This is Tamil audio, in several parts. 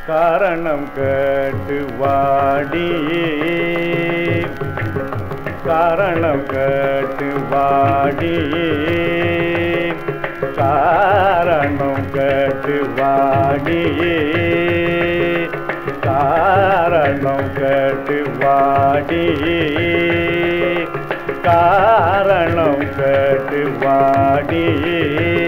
காரணம் கேட்டு வாடியே காரணம் கேட்டு வாடியே காரணம் கேட்டு வாடியே காரணம் கேட்டு வாடியே காரணம் கேட்டு வாடியே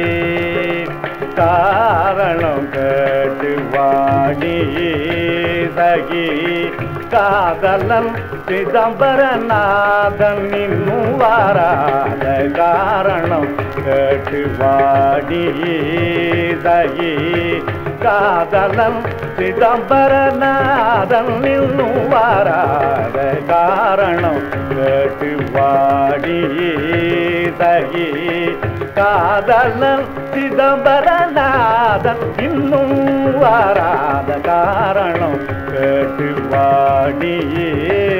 காரணம் கேட்டு வாடியே சகி காதலன் சிதம்பரநாதன் இன்னும் வாராத காரணம் கேட்டு வாடியே சகி காதலன் சிதம்பரநாதன் இன்னும் வாராத காரணம் கேட்டு வாடியே சகி காதலன் சிதம்பரநாதன் இன்னும் வாராத காரணம் கேட்டு வாடியே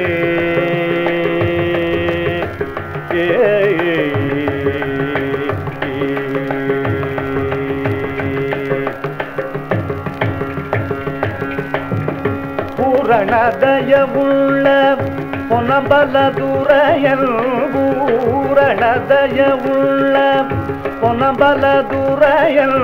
பூரணதயமுள்ள பொனபல துரையல் பூரணதயமுள்ள பொனபல துரையல்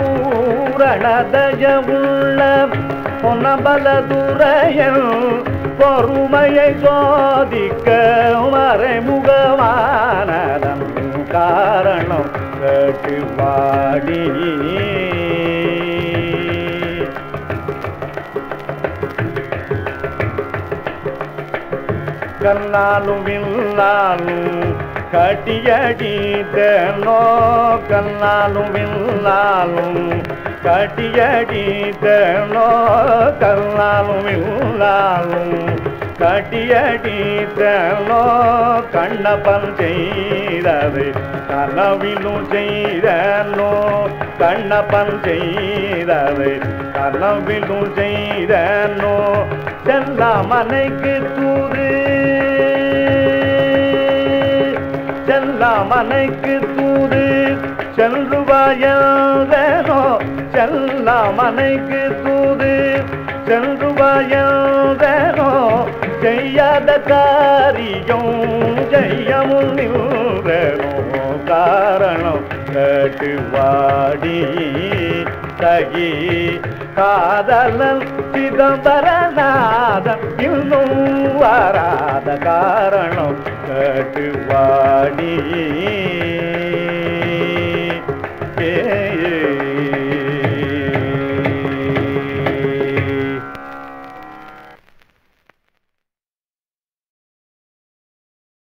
பூரணதயமுள்ள பொனபல துரையல் பொறுமையை சோதிக்க மறைமுகமானதம் காரணம் கேட்டு வாடி கண்ணாலும் வில்லாலும் கட்டியடித்தனோ கண்ணாலும் வில்லாலும் கட்டியடித்தனோ கண்ணாலும் வில்லாலும் கட்டியடித்தனோ கண்ணப்பன் செய்தது கனவிலும் செய்தனோ கண்ணப்பன் செய்தது கனவிலும் செய்தனோ செல்லாமனைக்கு தூது செல்லாமனைக்கு தூது செல்லுவாயோ செல்லாமனைக்கு தூது செல்லுவாயோ செய்யாத காரியம் செய்யமும் நின்றனோ காரணம் கேட்டு வாடி தகி காதலன் சிதம்பரநாதன் இன்னும் வராத காரணம் கேட்டு வாடி ஏ